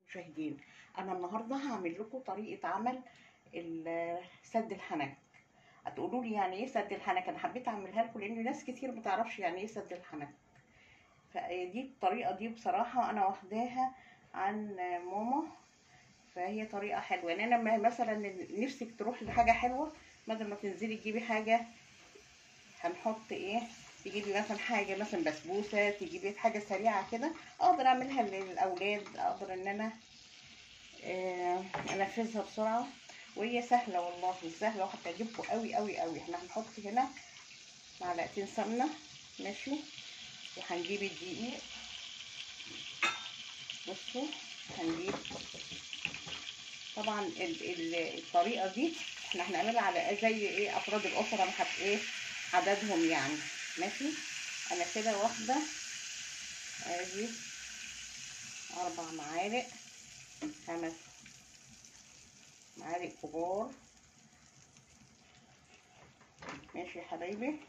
المشاهدين انا النهارده هعمل لكم طريقه عمل ال- سد الحنك هتقولوا لي يعني ايه سد الحنك انا حبيت اعملها لكم لان ناس كتير ما تعرفش يعني ايه سد الحنك فدي الطريقه دي بصراحه انا واخداها عن ماما فهي طريقه حلوه يعني انا لما مثلا نفسك تروح لحاجه حلوه بدل ما تنزلي تجيبي حاجه هنحط ايه تجيبي مثلا حاجه مثلا بسبوسه تجيبي حاجه سريعه كده اقدر اعملها للاولاد اقدر ان انا آه، انفذها بسرعه وهي سهله والله سهله وهتعجبكم قوي قوي قوي احنا هنحط هنا معلقتين سمنه ماشي وهنجيب الدقيق بصوا هنجيب طبعا ال ال الطريقه دي احنا هنعملها على زي ايه افراد الاسره ما حد ايه عددهم يعني ماشي انا كده واخده ادي اربع معالق خمس معالق كبار ماشي يا حبايبي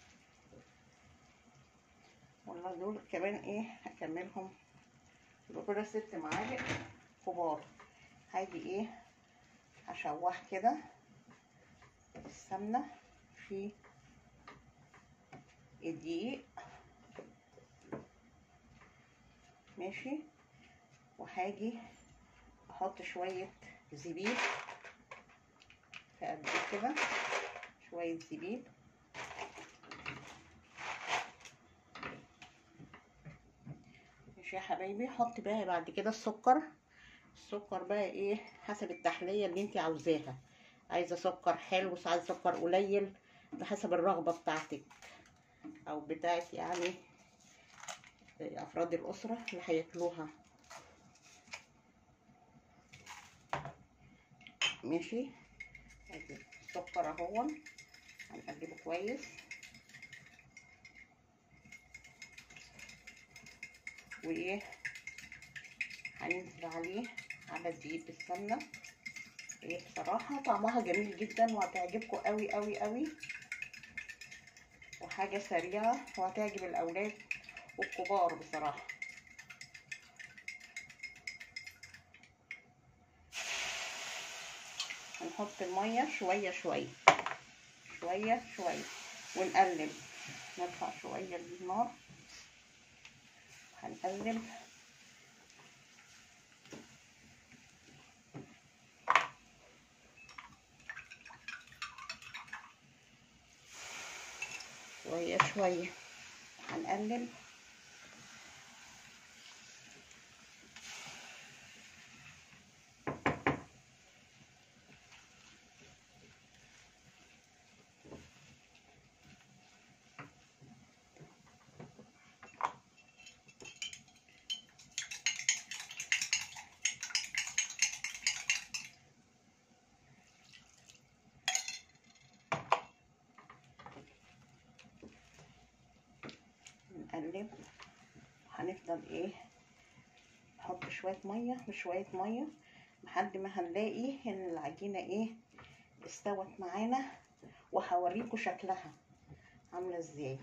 والله دول كمان ايه هكملهم يبقى كده ست معالق كبار هاجي ايه هشوح كده السمنه في الدقيق ماشي وهاجي احط شويه زبيب في قد كده شويه زبيب ماشي يا حبايبي حط بقى بعد كده السكر السكر بقى ايه حسب التحليه اللي انت عاوزاها عايزه سكر حلو عايزه سكر قليل بحسب الرغبه بتاعتك او بتاعت يعني افراد الاسره اللي هياكلوها ماشي ادي السكر اهو هنقلبه كويس وايه هننزل عليه على الدقيق بالسمنه ايه بصراحه طعمها جميل جدا وهتعجبكم قوي قوي قوي وحاجه سريعه وهتعجب الاولاد والكبار بصراحه هنحط الميه شويه شويه شويه شويه ونقلب نرفع شويه النار هنقلب شوية شوية هنقلب نقلب هنفضل ايه نحط شوية مية بشوية مية لحد ما هنلاقي ان العجينة ايه استوت معانا وهوريكم شكلها عاملة ازاي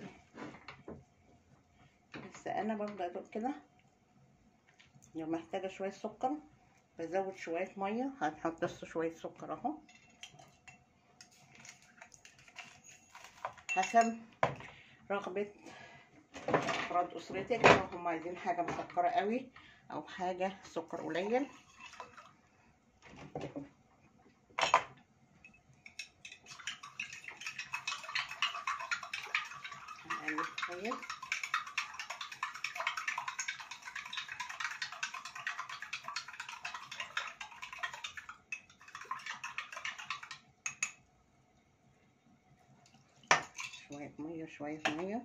بس انا برضه ادوق كده لو محتاجة شوية سكر بزود شوية مية هنحط بس شوية سكر اهو حسب رغبة افراد اسرتك لو هم عايزين حاجه مسكره قوي او حاجه سكر قليل هنقلب كويس شويه ميه شويه ميه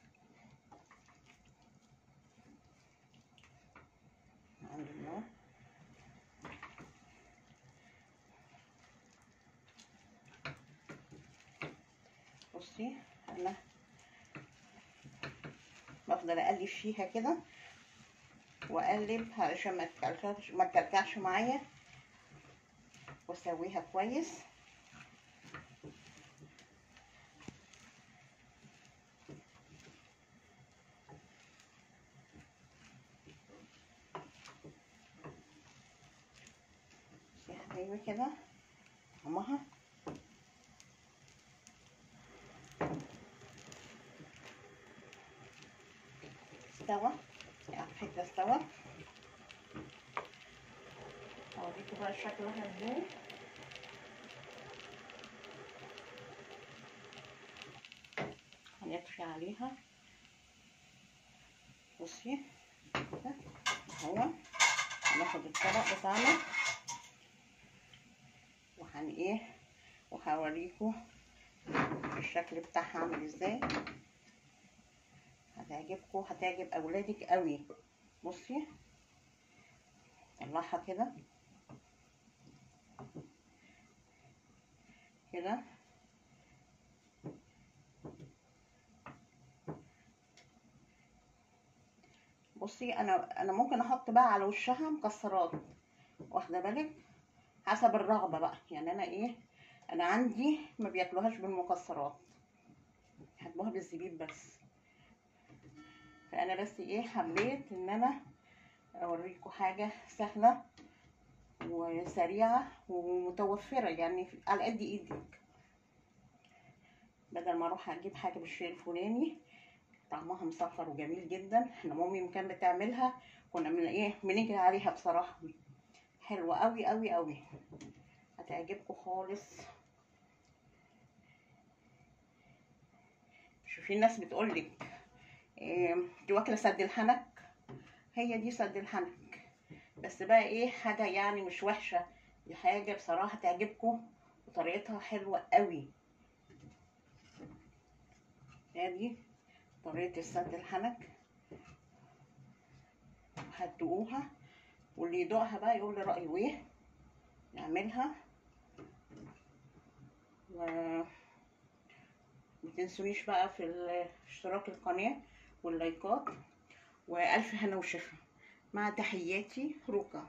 عند النار بصي انا بفضل اقلب فيها كده واقلب علشان ما تكلكعش ما تكلكعش معايا واسويها كويس ايوه كده طعمها استوى يعني الفكرة استوى اوريكم بقى شكلها ازاي هنطفي عليها بصي كده اهو هناخد الطبق بتاعنا وهن ايه وهوريكم الشكل بتاعها عامل ازاي هتعجبكم هتعجب اولادك قوي بصي طلعها كده كده بصي انا انا ممكن احط بقى على وشها مكسرات واخده بالك حسب الرغبه بقى يعني انا ايه انا عندي ما بياكلوهاش بالمكسرات يحبوها بالزبيب بس فانا بس ايه حبيت ان انا اوريكم حاجه سهله وسريعه ومتوفره يعني على قد ايدك بدل ما اروح اجيب حاجه بالشيء الفلاني طعمها مسكر وجميل جدا احنا مامي كانت بتعملها كنا من ايه بنجري عليها بصراحه حلوه قوي قوي قوي هتعجبكم خالص شوفي الناس بتقولك إيه دي واكله سد الحنك هي دي سد الحنك بس بقى ايه حاجه يعني مش وحشه دي حاجه بصراحه تعجبكم وطريقتها حلوه قوي ادي طريقه السد الحنك هتدوقوها واللي يدوقها بقى يقول لي رايه ايه نعملها و متنسونيش بقى في اشتراك القناة واللايكات وألف هنا وشفا مع تحياتي ركا